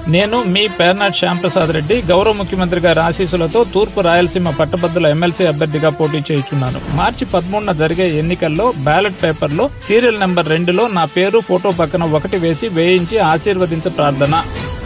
నేను మీ పేర్నాట్ శ్యాంప్రసాద్ రెడ్డి గౌరవ ముఖ్యమంత్రి గారి ఆశీస్సులతో తూర్పు రాయలసీమ పట్టభద్రుల ఎమ్మెల్సీ అభ్యర్థిగా పోటీ చేయుచున్నాను మార్చి పదమూడున జరిగే ఎన్నికల్లో బ్యాలెట్ పేపర్లో సీరియల్ నెంబర్ రెండులో నా పేరు ఫోటో పక్కన ఒకటి వేసి వేయించి ఆశీర్వదించ ప్రార్థన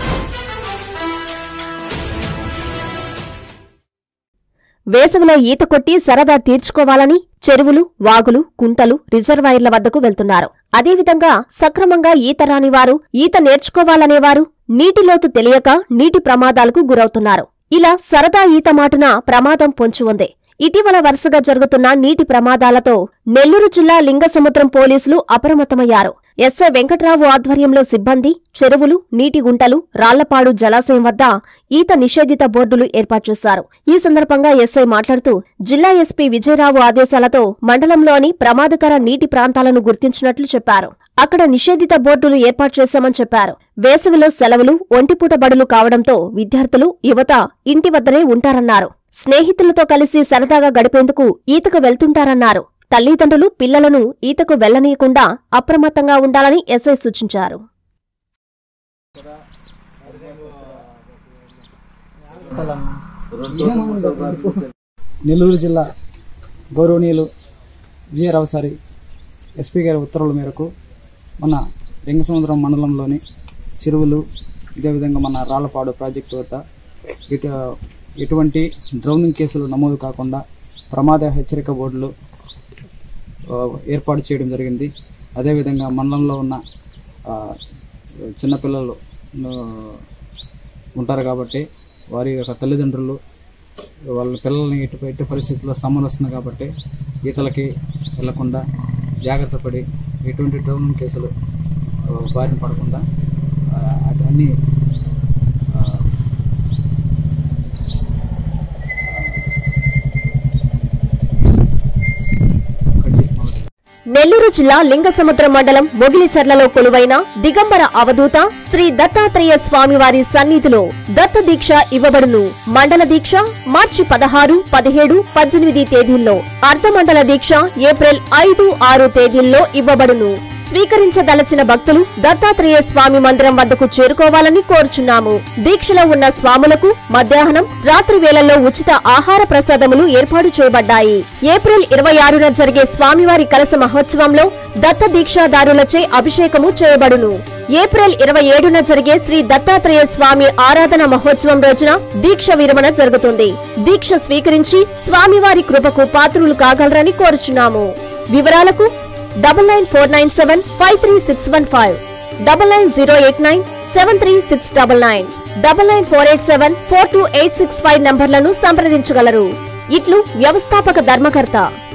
వేసవిలో ఈత కొట్టి సరదా తీర్చుకోవాలని చెరువులు వాగులు కుంటలు రిజర్వాయర్ల వద్దకు వెళ్తున్నారు అదేవిధంగా సక్రమంగా ఈత రాని వారు ఈత నేర్చుకోవాలనేవారు నీటిలోతు తెలియక నీటి ప్రమాదాలకు గురవుతున్నారు ఇలా సరదా ఈత మాటున ప్రమాదం పొంచి ఉంది ఇటీవల వరుసగా జరుగుతున్న నీటి ప్రమాదాలతో నెల్లూరు జిల్లా లింగసముద్రం పోలీసులు అప్రమత్తమయ్యారు ఎస్ఐ వెంకట్రావు ఆధ్వర్యంలో సిబ్బంది చెరువులు నీటి గుంటలు రాళ్లపాడు జలాశయం వద్ద ఈత నిషేధిత బోర్డులు ఏర్పాటు చేశారు ఈ సందర్భంగా ఎస్ఐ మాట్లాడుతూ జిల్లా ఎస్పీ విజయరావు ఆదేశాలతో మండలంలోని ప్రమాదకర నీటి ప్రాంతాలను గుర్తించినట్లు చెప్పారు అక్కడ నిషేధిత బోర్డులు ఏర్పాటు చేశామని చెప్పారు వేసవిలో సెలవులు ఒంటిపూట బడులు కావడంతో విద్యార్థులు యువత ఇంటి వద్దనే ఉంటారన్నారు స్నేహితులతో కలిసి సరదాగా గడిపేందుకు ఈతకు వెళ్తుంటారన్నారు తల్లిదండ్రులు పిల్లలను ఈతకు వెళ్లనీయకుండా అప్రమత్తంగా ఉండాలని ఎస్ఐ సూచించారు నెల్లూరు జిల్లా గౌరవనీయులు విజయరావు సారి ఎస్పీ గారి ఉత్తర్వుల మేరకు మన లింగసముద్రం మండలంలోని చెరువులు ఇదేవిధంగా మన రాళ్లపాడు ప్రాజెక్టు వద్ద ఇటు ఎటువంటి డ్రౌనింగ్ కేసులు నమోదు కాకుండా ప్రమాద హెచ్చరిక బోర్డులు ఆ, ఏర్పాటు చేయడం జరిగింది అదేవిధంగా మండలంలో ఉన్న ఆ, చిన్నపిల్లలు ఆ, ఉంటారు కాబట్టి వారి యొక్క తల్లిదండ్రులు వాళ్ళ పిల్లల్ని ఎటు ఎట్టి పరిస్థితుల్లో సమ్మర్ వస్తుంది కాబట్టి ఈతలకి వెళ్లకుండా జాగ్రత్త పడి ఎటువంటి డ్రౌనింగ్ కేసులు ఆ, బారిన పడకుండా ఆ, అటు అన్ని ఆ, కట్ చేసి మొదలు నెల్లూరు జిల్లా లింగసముద్రం మండలం మొగిలిచర్లలో కొలువైన దిగంబర అవధూత శ్రీ దత్తాత్రేయ స్వామివారి సన్నిధిలో దత్త దీక్ష ఇవ్వబడును మండల దీక్ష మార్చి పదహారు పదిహేడు పద్దెనిమిది తేదీల్లో అర్ధమండల దీక్ష ఏప్రిల్ ఐదు ఆరు తేదీల్లో ఇవ్వబడును స్వీకరించదలచిన భక్తులు దత్తాత్రేయ స్వామి మందిరం వద్దకు చేరుకోవాలని కోరుచున్నాము దీక్షలో ఉన్న స్వాములకు మధ్యాహ్నం రాత్రి వేళల్లో ఉచిత ఆహార ప్రసాదములు ఏర్పాటు చేయబడ్డాయి ఏప్రిల్ ఇరవై ఆరున జరిగే స్వామివారి కలస మహోత్సవంలో దత్త దీక్షాదారులచే అభిషేకము చేయబడును ఏప్రిల్ ఇరవై ఏడున జరిగే శ్రీ దత్తాత్రేయ స్వామి ఆరాధన మహోత్సవం రోజున దీక్ష విరమణ జరుగుతుంది దీక్ష స్వీకరించి స్వామివారి కృపకు పాత్రులు కాగలరని కోరుచున్నాము వివరాలకు double nine four nine seven five three six one five double nine zero eight nine seven three six double nine double nine four eight seven four two eight six five నంబర్లను సంప్రదించగలరు ఇట్లు వ్యవస్థాపక ధర్మకర్త